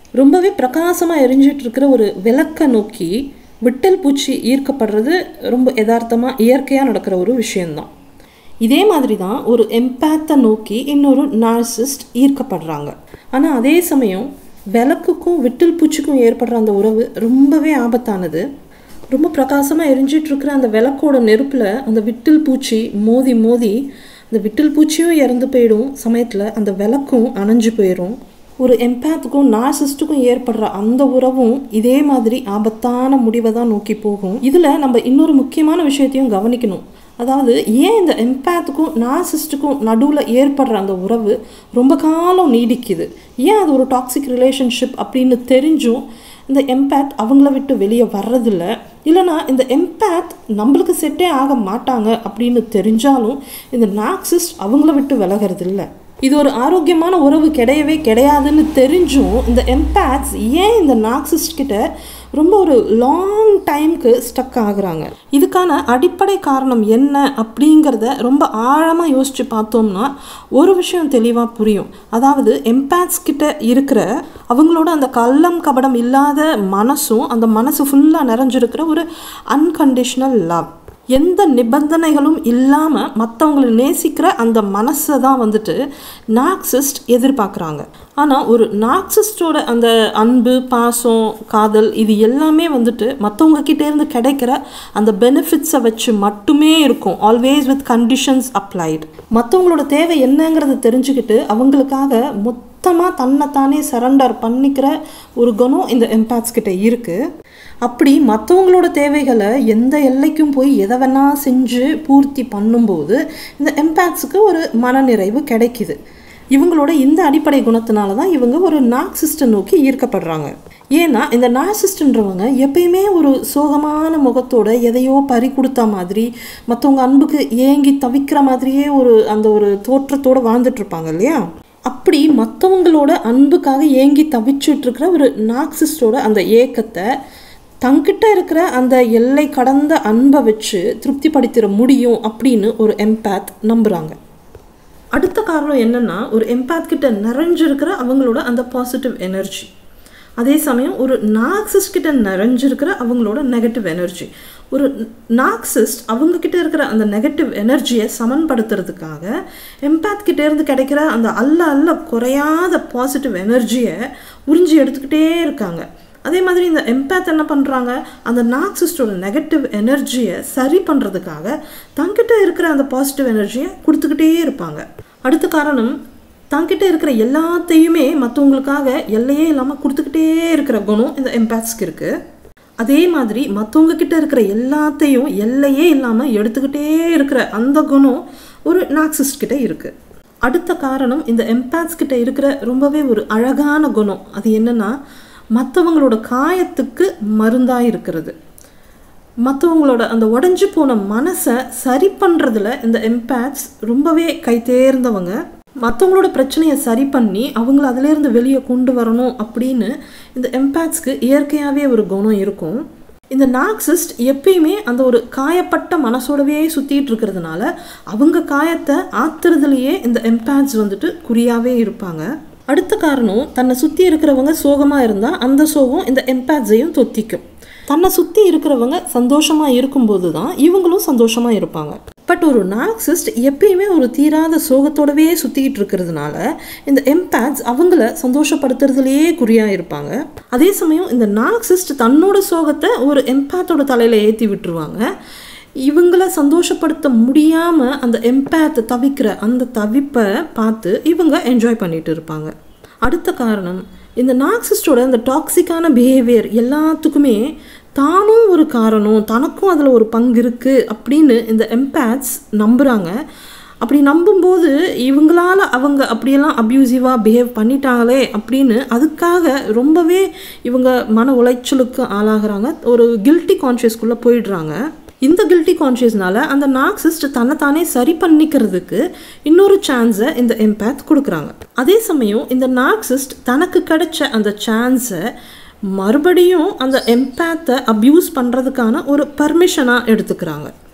ரொம்பவே பிரகாசமாக எரிஞ்சிட்டு இருக்கிற ஒரு விளக்கை நோக்கி விட்டல் பூச்சி ஈர்க்கப்படுறது ரொம்ப யதார்த்தமாக இயற்கையாக நடக்கிற ஒரு விஷயம்தான் இதே மாதிரி தான் ஒரு எம்பேத்தை நோக்கி இன்னொரு நார்சிஸ்ட் ஈர்க்கப்படுறாங்க ஆனால் அதே சமயம் விளக்குக்கும் விட்டில் பூச்சிக்கும் ஏற்படுற அந்த உறவு ரொம்பவே ஆபத்தானது ரொம்ப பிரகாசமாக எரிஞ்சிட்டு இருக்கிற அந்த விளக்கோட நெருப்பில் அந்த விட்டில் பூச்சி மோதி மோதி அந்த விட்டில் பூச்சியும் இறந்து போயிடும் சமயத்தில் அந்த விளக்கும் அணைஞ்சு போயிடும் ஒரு எம்பேத்துக்கும் நார்சிஸ்ட்டுக்கும் ஏற்படுற அந்த உறவும் இதே மாதிரி ஆபத்தான முடிவை தான் நோக்கி போகும் இதில் நம்ம இன்னொரு முக்கியமான விஷயத்தையும் கவனிக்கணும் அதாவது ஏன் இந்த எம்பேத்துக்கும் நார்சிஸ்ட்டுக்கும் நடுவில் ஏற்படுற அந்த உறவு ரொம்ப காலம் நீடிக்குது ஏன் அது ஒரு டாக்ஸிக் ரிலேஷன்ஷிப் அப்படின்னு தெரிஞ்சும் இந்த எம்பேத் அவங்கள விட்டு வெளியே வர்றதில்ல இல்லைனா இந்த எம்பேத் நம்மளுக்கு செட்டே ஆக மாட்டாங்க அப்படின்னு தெரிஞ்சாலும் இந்த நாக்சிஸ்ட் அவங்கள விட்டு விலகிறது இது ஒரு ஆரோக்கியமான உறவு கிடையவே கிடையாதுன்னு தெரிஞ்சும் இந்த எம்பேத்ஸ் ஏன் இந்த நாக்சிஸ்ட் கிட்ட ரொம்ப ஒரு லாங் டைம்க்கு ஸ்டக் ஆகுறாங்க இதுக்கான அடிப்படை காரணம் என்ன அப்படிங்கிறத ரொம்ப ஆழமாக யோசித்து பார்த்தோம்னா ஒரு விஷயம் தெளிவாக புரியும் அதாவது எம்பேத்ஸ் கிட்ட இருக்கிற அவங்களோட அந்த கள்ளம் கபடம் இல்லாத மனசும் அந்த மனசு ஃபுல்லாக நிறைஞ்சிருக்கிற ஒரு அன்கண்டிஷனல் லவ் எந்த நிபந்தனைகளும் இல்லாமல் மற்றவங்களை நேசிக்கிற அந்த மனசை தான் வந்துட்டு நாக்சிஸ்ட் எதிர்பார்க்குறாங்க ஆனால் ஒரு நாக்சிஸ்டோட அந்த அன்பு பாசம் காதல் இது எல்லாமே வந்துட்டு மற்றவங்க கிட்டேருந்து கிடைக்கிற அந்த பெனிஃபிட்ஸை வச்சு மட்டுமே இருக்கும் ஆல்வேஸ் வித் கண்டிஷன்ஸ் அப்ளைடு மற்றவங்களோட தேவை என்னங்கிறத தெரிஞ்சுக்கிட்டு அவங்களுக்காக மொத்தமாக தன்னைத்தானே சரண்டர் பண்ணிக்கிற ஒரு குணம் இந்த எம்பேத்ஸ் கிட்ட இருக்குது அப்படி மற்றவங்களோட தேவைகளை எந்த எல்லைக்கும் போய் எதை வேணா செஞ்சு பூர்த்தி பண்ணும்போது இந்த எம்பேத்ஸுக்கு ஒரு மனநிறைவு கிடைக்குது இவங்களோட இந்த அடிப்படை குணத்தினால தான் இவங்க ஒரு நாக்சிஸ்டை நோக்கி ஈர்க்கப்படுறாங்க ஏன்னா இந்த நார்சிஸ்ட்ன்றவங்க எப்பயுமே ஒரு சோகமான முகத்தோட எதையோ பறி கொடுத்த மாதிரி மற்றவங்க அன்புக்கு ஏங்கி தவிக்கிற மாதிரியே ஒரு அந்த ஒரு தோற்றத்தோடு வாழ்ந்துட்டு இருப்பாங்க இல்லையா அப்படி மற்றவங்களோட அன்புக்காக ஏங்கி தவிச்சுட்டு இருக்கிற ஒரு நாக்சிஸ்டோட அந்த ஏக்கத்தை தங்கிட்ட இருக்கிற அந்த எல்லை கடந்த அன்பை வச்சு திருப்திப்படுத்திட முடியும் அப்படின்னு ஒரு எம்பேத் நம்புகிறாங்க அடுத்த காரணம் என்னென்னா ஒரு எம்பேத் கிட்ட நிறைஞ்சிருக்கிற அவங்களோட அந்த பாசிட்டிவ் எனர்ஜி அதே சமயம் ஒரு நாக்சிஸ்ட் கிட்ட நிறைஞ்சிருக்கிற அவங்களோட நெகட்டிவ் எனர்ஜி ஒரு நாக்சிஸ்ட் அவங்க கிட்ட இருக்கிற அந்த நெகட்டிவ் எனர்ஜியை சமன்படுத்துறதுக்காக எம்பேத் கிட்ட இருந்து கிடைக்கிற அந்த அல்ல அல்ல குறையாத பாசிட்டிவ் எனர்ஜியை உறிஞ்சி எடுத்துக்கிட்டே இருக்காங்க அதே மாதிரி இந்த எம்பேத் என்ன பண்ணுறாங்க அந்த நாக்சிஸ்டோட நெகட்டிவ் எனர்ஜியை சரி பண்ணுறதுக்காக தங்கிட்ட இருக்கிற அந்த பாசிட்டிவ் எனர்ஜியை கொடுத்துக்கிட்டே இருப்பாங்க அடுத்த காரணம் தங்கிட்ட இருக்கிற எல்லாத்தையுமே மற்றவங்களுக்காக எல்லையே இல்லாமல் கொடுத்துக்கிட்டே இருக்கிற குணம் இந்த எம்பேத்ஸ்க்கு இருக்குது அதே மாதிரி மற்றவங்க கிட்ட இருக்கிற எல்லாத்தையும் எல்லையே இல்லாமல் எடுத்துக்கிட்டே இருக்கிற அந்த குணம் ஒரு நாக்சிஸ்ட் கிட்ட இருக்குது அடுத்த காரணம் இந்த எம்பேத்ஸ் கிட்ட இருக்கிற ரொம்பவே ஒரு அழகான குணம் அது என்னன்னா மற்றவங்களோட காயத்துக்கு மருந்தாக இருக்கிறது மற்றவங்களோட அந்த உடஞ்சி போன மனசை சரி பண்ணுறதுல இந்த எம்பேத்ஸ் ரொம்பவே கை தேர்ந்தவங்க மற்றவங்களோட பிரச்சனையை சரி பண்ணி அவங்கள அதிலேருந்து வெளியே கொண்டு வரணும் அப்படின்னு இந்த எம்பேத்ஸ்க்கு இயற்கையாகவே ஒரு குணம் இருக்கும் இந்த நாக்சிஸ்ட் எப்பயுமே அந்த ஒரு காயப்பட்ட மனசோடவே சுற்றிட்டு இருக்கிறதுனால அவங்க காயத்தை ஆத்துறதுலேயே இந்த எம்பேத்ஸ் வந்துட்டு குறியாகவே இருப்பாங்க அடுத்த காரணம் தன்னை சுற்றி இருக்கிறவங்க சோகமாக இருந்தால் அந்த சோகம் இந்த எம்பேத்ஸையும் தொத்திக்கும் தன்னை சுற்றி இருக்கிறவங்க சந்தோஷமாக இருக்கும்போது தான் இவங்களும் சந்தோஷமாக இருப்பாங்க பட் ஒரு நாக்சிஸ்ட் எப்பயுமே ஒரு தீராத சோகத்தோடவே சுற்றிக்கிட்டு இருக்கிறதுனால இந்த எம்பேத்ஸ் அவங்கள சந்தோஷப்படுத்துறதுலேயே குறியாக இருப்பாங்க அதே சமயம் இந்த நாக்சிஸ்ட் தன்னோட சோகத்தை ஒரு எம்பேத்தோட தலையில் ஏற்றி விட்டுருவாங்க இவங்கள சந்தோஷப்படுத்த முடியாமல் அந்த எம்பேத்தை தவிக்கிற அந்த தவிப்பை பார்த்து இவங்க என்ஜாய் பண்ணிட்டு இருப்பாங்க அடுத்த காரணம் இந்த நாக்சிஸ்டோட அந்த டாக்ஸிக்கான பிஹேவியர் எல்லாத்துக்குமே தானும் ஒரு காரணம் தனக்கும் அதில் ஒரு பங்கு இருக்குது அப்படின்னு இந்த எம்பேத்ஸ் நம்புகிறாங்க அப்படி நம்பும்போது இவங்களால அவங்க அப்படியெல்லாம் அப்யூசிவாக பிஹேவ் பண்ணிட்டாங்களே அப்படின்னு அதுக்காக ரொம்பவே இவங்க மன உளைச்சலுக்கு ஆளாகிறாங்க ஒரு கில்ட்டி கான்ஷியஸ்குள்ளே போயிடுறாங்க இந்த கில்ட்டி கான்ஷியஸ்னால அந்த நாக்சிஸ்ட் தன்னைத்தானே சரி பண்ணிக்கிறதுக்கு இன்னொரு சான்ஸை இந்த எம்பேத் கொடுக்குறாங்க அதே சமயம் இந்த நாக்சிஸ்ட் தனக்கு கிடைச்ச அந்த சான்ஸை மறுபடியும் அந்த எம்பேத்தை அப்யூஸ் பண்ணுறதுக்கான ஒரு பர்மிஷனாக எடுத்துக்கிறாங்க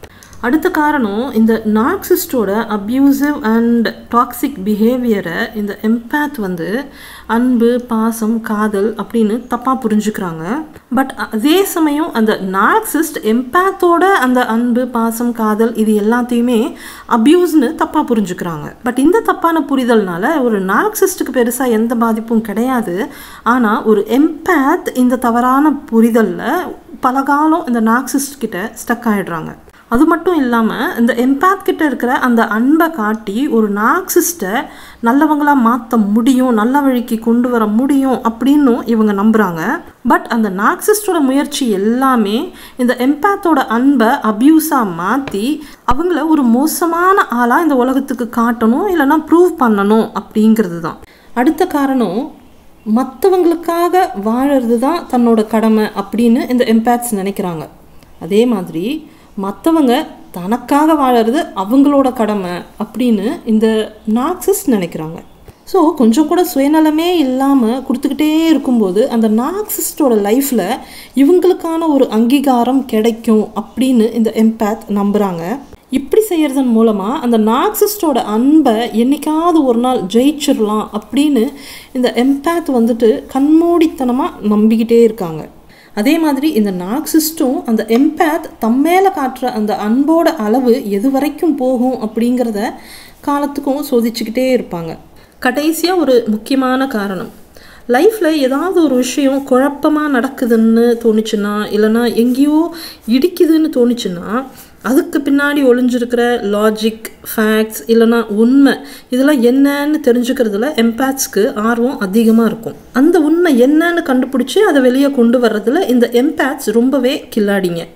அடுத்த காரணம் இந்த நார்க்சிஸ்டோட அப்யூசிவ் அண்ட் டாக்ஸிக் பிஹேவியரை இந்த எம்பேத் வந்து அன்பு பாசம் காதல் அப்படின்னு தப்பாக புரிஞ்சுக்கிறாங்க பட் அதே சமயம் அந்த நார்க்சிஸ்ட் எம்பேத்தோட அந்த அன்பு பாசம் காதல் இது எல்லாத்தையுமே அப்யூஸ்னு தப்பாக புரிஞ்சுக்கிறாங்க பட் இந்த தப்பான புரிதல்னால ஒரு நார்க்சிஸ்டுக்கு பெருசாக எந்த பாதிப்பும் கிடையாது ஆனால் ஒரு எம்பேத் இந்த தவறான புரிதலில் பல காலம் இந்த நார்க்சிஸ்ட் கிட்ட ஸ்டக் ஆகிடுறாங்க அது மட்டும் இல்லாமல் இந்த எம்பேத் கிட்ட இருக்கிற அந்த அன்பை காட்டி ஒரு நார்க்சிஸ்ட்டை நல்லவங்களாக மாற்ற முடியும் நல்ல வழிக்கு கொண்டு வர முடியும் அப்படின்னும் இவங்க நம்புகிறாங்க பட் அந்த நார்க்சிஸ்டோட முயற்சி எல்லாமே இந்த எம்பேத்தோட அன்பை அப்யூஸாக மாற்றி அவங்கள ஒரு மோசமான ஆளாக இந்த உலகத்துக்கு காட்டணும் இல்லைன்னா ப்ரூவ் பண்ணணும் அப்படிங்கிறது தான் அடுத்த காரணம் மற்றவங்களுக்காக வாழறது தான் தன்னோட கடமை அப்படின்னு இந்த எம்பேத்ஸ் நினைக்கிறாங்க அதே மாதிரி மற்றவங்க தனக்காக வாழறது அவங்களோட கடமை அப்படின்னு இந்த நார்க்சிஸ்ட் நினைக்கிறாங்க ஸோ கொஞ்சம் கூட சுயநலமே இல்லாமல் கொடுத்துக்கிட்டே இருக்கும்போது அந்த நார்க்சிஸ்டோட லைஃப்பில் இவங்களுக்கான ஒரு அங்கீகாரம் கிடைக்கும் அப்படின்னு இந்த எம்பேத் நம்புகிறாங்க இப்படி செய்கிறதன் மூலமாக அந்த நார்க்சிஸ்டோட அன்பை என்னைக்காவது ஒரு நாள் ஜெயிச்சிடலாம் அப்படின்னு இந்த எம்பேத் வந்துட்டு கண்மூடித்தனமாக நம்பிக்கிட்டே இருக்காங்க அதே மாதிரி இந்த நார்க்சிஸ்டும் அந்த எம்பேத் தம் மேலே காட்டுற அந்த அன்போட அளவு எது வரைக்கும் போகும் அப்படிங்கிறத காலத்துக்கும் சோதிச்சுக்கிட்டே இருப்பாங்க கடைசியாக ஒரு முக்கியமான காரணம் லைஃப்பில் ஏதாவது ஒரு விஷயம் குழப்பமாக நடக்குதுன்னு தோணுச்சுன்னா இல்லைன்னா எங்கேயோ இடிக்குதுன்னு தோணுச்சுன்னா அதுக்கு பின்னாடி ஒளிஞ்சிருக்கிற லாஜிக் ஃபேக்ட்ஸ் இல்லைனா உண்மை இதெல்லாம் என்னன்னு தெரிஞ்சுக்கிறதுல எம்பேத்ஸ்க்கு ஆர்வம் அதிகமாக இருக்கும் அந்த உண்மை என்னன்னு கண்டுபிடிச்சி அதை வெளியே கொண்டு வர்றதுல இந்த எம்பேத்ஸ் ரொம்பவே கில்லாடிங்க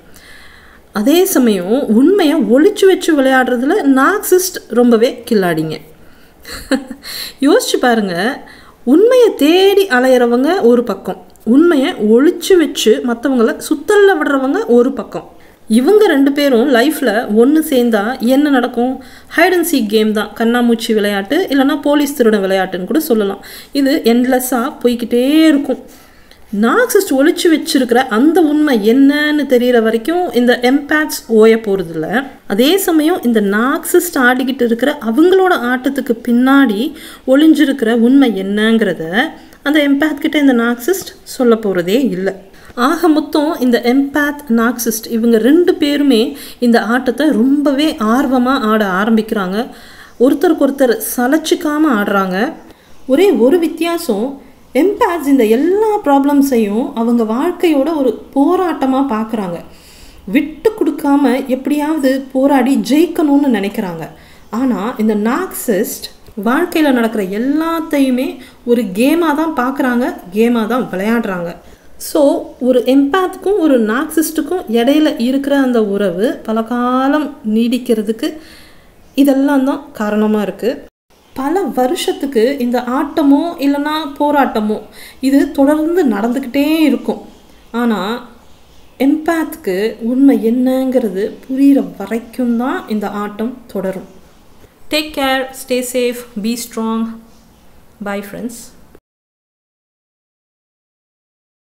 அதே சமயம் உண்மையை ஒழிச்சு வச்சு விளையாடுறதுல நார்க்சிஸ்ட் ரொம்பவே கில்லாடிங்க யோசிச்சு பாருங்க உண்மையை தேடி அலையிறவங்க ஒரு பக்கம் உண்மையை ஒழிச்சு வச்சு மற்றவங்கள சுத்தலில் விடுறவங்க ஒரு பக்கம் இவங்க ரெண்டு பேரும் லைஃப்பில் ஒன்று சேர்ந்தா என்ன நடக்கும் ஹைட் அண்ட் சீக் கேம் தான் கண்ணாமூச்சி விளையாட்டு இல்லைனா போலீஸ் திருட விளையாட்டுன்னு கூட சொல்லலாம் இது என்லெஸ்ஸாக போய்கிட்டே இருக்கும் நார்க்சிஸ்ட் ஒழிச்சு வச்சிருக்கிற அந்த உண்மை என்னன்னு தெரிகிற வரைக்கும் இந்த எம்பேட்ஸ் ஓய போகிறதில்ல அதே சமயம் இந்த நார்க்சிஸ்ட் ஆடிக்கிட்டு இருக்கிற அவங்களோட ஆட்டத்துக்கு பின்னாடி ஒளிஞ்சிருக்கிற உண்மை என்னங்கிறத அந்த எம்பேத் கிட்ட இந்த நார்க்சிஸ்ட் சொல்ல போகிறதே இல்லை ஆக மொத்தம் இந்த எம்பேத் நார்க்சிஸ்ட் இவங்க ரெண்டு பேருமே இந்த ஆட்டத்தை ரொம்பவே ஆர்வமாக ஆட ஆரம்பிக்கிறாங்க ஒருத்தருக்கு ஒருத்தர் சலைச்சிக்காமல் ஆடுறாங்க ஒரே ஒரு வித்தியாசம் எம்பேத்ஸ் இந்த எல்லா ப்ராப்ளம்ஸையும் அவங்க வாழ்க்கையோட ஒரு போராட்டமாக பார்க்குறாங்க விட்டு கொடுக்காம எப்படியாவது போராடி ஜெயிக்கணும்னு நினைக்கிறாங்க ஆனால் இந்த நார்க்சிஸ்ட் வாழ்க்கையில் நடக்கிற எல்லாத்தையுமே ஒரு கேமாக தான் பார்க்குறாங்க கேமாக தான் விளையாடுறாங்க ஸோ ஒரு எம்பேத்துக்கும் ஒரு நார்க்சிஸ்ட்டுக்கும் இடையில இருக்கிற அந்த உறவு பல காலம் நீடிக்கிறதுக்கு இதெல்லாம் தான் காரணமாக இருக்குது பல வருஷத்துக்கு இந்த ஆட்டமோ இல்லைன்னா போராட்டமோ இது தொடர்ந்து நடந்துக்கிட்டே இருக்கும் ஆனால் எம்பேத்துக்கு உண்மை என்னங்கிறது புரிகிற வரைக்கும் தான் இந்த ஆட்டம் தொடரும் take care stay safe be strong bye friends